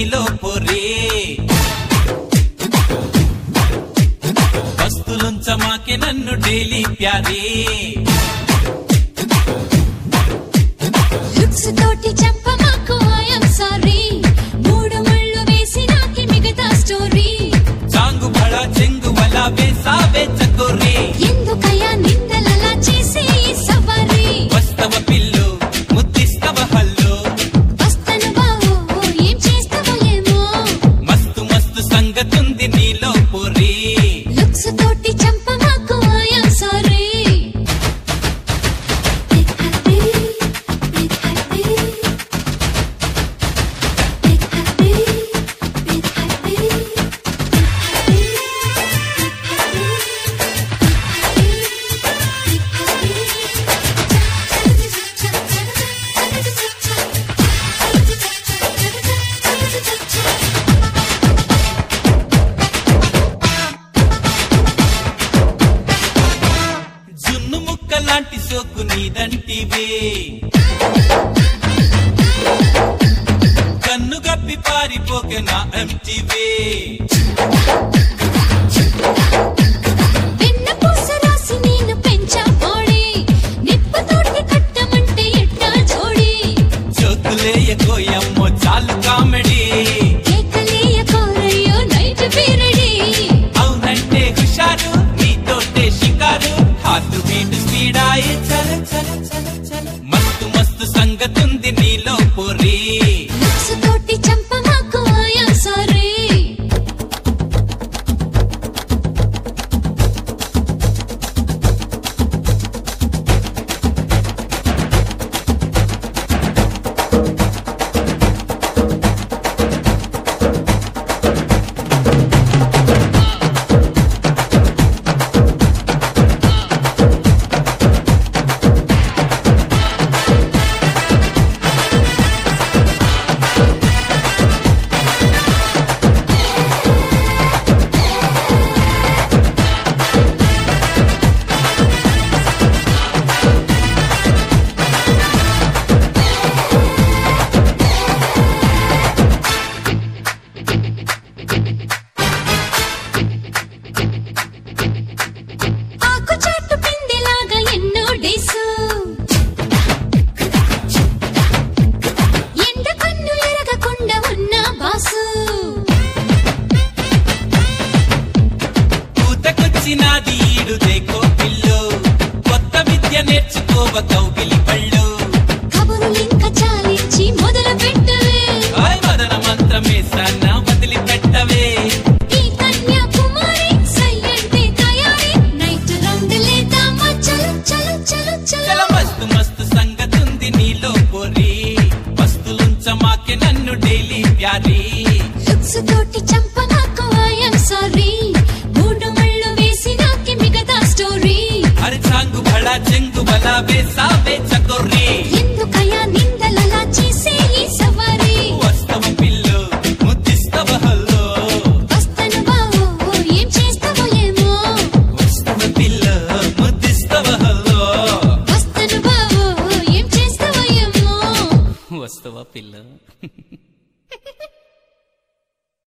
నీలో పొరే వస్తులుంచమాకే నన్ను daily ప్యారే looks తోటి చెప్పమాకు ఐఎమ్ సారీ మూడు ముళ్ళు వేసి నాకి మిగతా స్టోరీ చాంగు బళ చెంగు వల వేసావే చకోరే ఎందుకయ్యా నిందలలా చేసే ఈ సవారీ వస్తవ పిల్లు ముద్దిస్తవ హల్లు వస్తను బావో ఏం చేస్తావో ఏమో మస్తు మస్తు సంగతుంది నీలో పొరే లుక్స్ తోటి చంపమాకు ఐఎమ్ సారీ జున్ను ముక్క లాంటి సోకు నీదంటివే కన్ను గప్పి పారిపోకే నా ఎంటివే వెన్న పూస రాసి నేను పెంచా పోడి నిప్పుతోటి కట్టమంటే ఎట్టా జోడి జోకులేయ కోయమ్మో చాలు కామెడీ కేకలేయ కోరయ్యో నైట్ పీరడి అవునంటే హుషారు నీతోటే షికారు హార్ట్ బీట్ స్పీడాయే చల చల చల చల మస్తు మస్తు సంగతుంది నీలో పొరి లుక్స్ తోటి చంపమాకు ఆయా సారీ ఆకు చాటు పిందెలాగా ఎన్నో డేసు ఎండ కన్ను ఎరగకుండా ఉన్న బాసు పూతకొచ్చినాది ఈడు దేకో పిల్లు కొత్త విద్య నేర్చుకోవ కౌగిలి పళ్ళు కబురులింక చాలించి మొదలు పెట్టవే ఆయ్ మదన మంత్రమే సన్న వదిలి పెట్టవే ఈ కన్యాకుమారి సయ్యంటే తయారీ నైట్ రౌండ్ లేదామా చలో చలో చలో చల చలో మస్తు మస్తు సంగతుంది నీలో పొరి వస్తులుంచమాకే నన్ను డైలీ ప్యారీ లుక్స్ తోటి చంపమాకు ఐఎమ్ సారీ మూడు ముళ్ళు వేసి నాకి మిగతా స్టోరీ అరే చాంగు బళా చెంగు బలా వేసావే చకోరే ఎందుకయ్యా నిందలలా చేసే ఈ సవారీ వస్తవ పిల్లు ముద్దిస్తవ హల్లో వస్తను బావో ఏం చేస్తావో ఏమో వస్తవ పిల్లు ముద్దిస్తవ హల్లో వస్తను బావో ఏం చేస్తావో ఏమో వస్తవ పిల్ల